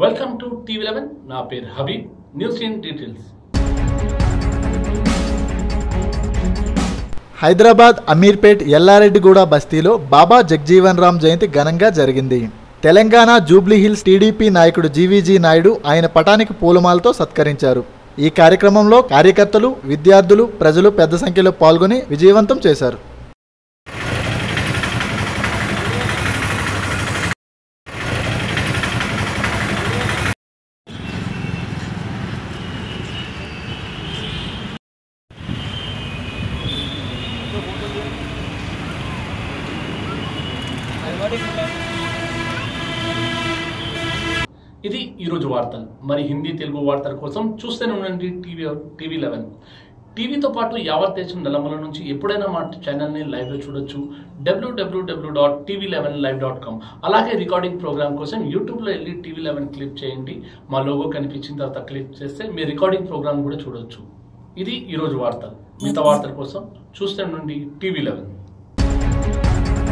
welcome to TV eleven నా పేరు Habib news in details Hyderabad Ameerpet Ellareddyguda బస్తీలో బాబా జగ్జీవన్ రామ్ జయంతి ఘనంగా జరిగింది తెలంగాణ జూబ్లీ హిల్స్ టీడీపీ నాయకుడు జీవీజీ నాయుడు ఆయన పటానికి పూలమాలతో సత్కరించారు ఈ కార్యక్రమంలో కార్యకర్తలు విద్యార్థులు ప్రజలు పెద్ద సంఖ్యలో పాల్గొని విజయవంతం చేశారు ఇది ఈరోజు వార్తలు మరి హిందీ తెలుగు వార్తల కోసం చూస్తూనే ఉండండి టీవీ టీవీ లెవెన్ టీవీతో పాటు యావత్ దేశం నలమల నుంచి ఎప్పుడైనా మా ఛానల్ని లైవ్లో చూడొచ్చు డబ్ల్యూడబ్ల్యూడబ్ల్యూ dot TV eleven live dot com అలాగే రికార్డింగ్ ప్రోగ్రామ్ కోసం యూట్యూబ్లో వెళ్ళి టీవీ లెవెన్ క్లిక్ చేయండి మా లోగో కనిపించిన తర్వాత క్లిక్ చేస్తే మీ రికార్డింగ్ ప్రోగ్రామ్ కూడా చూడొచ్చు ఇది ఈరోజు వార్తలు మిగతా వార్తల కోసం చూస్తూనే ఉండండి టీవీ లెవెన్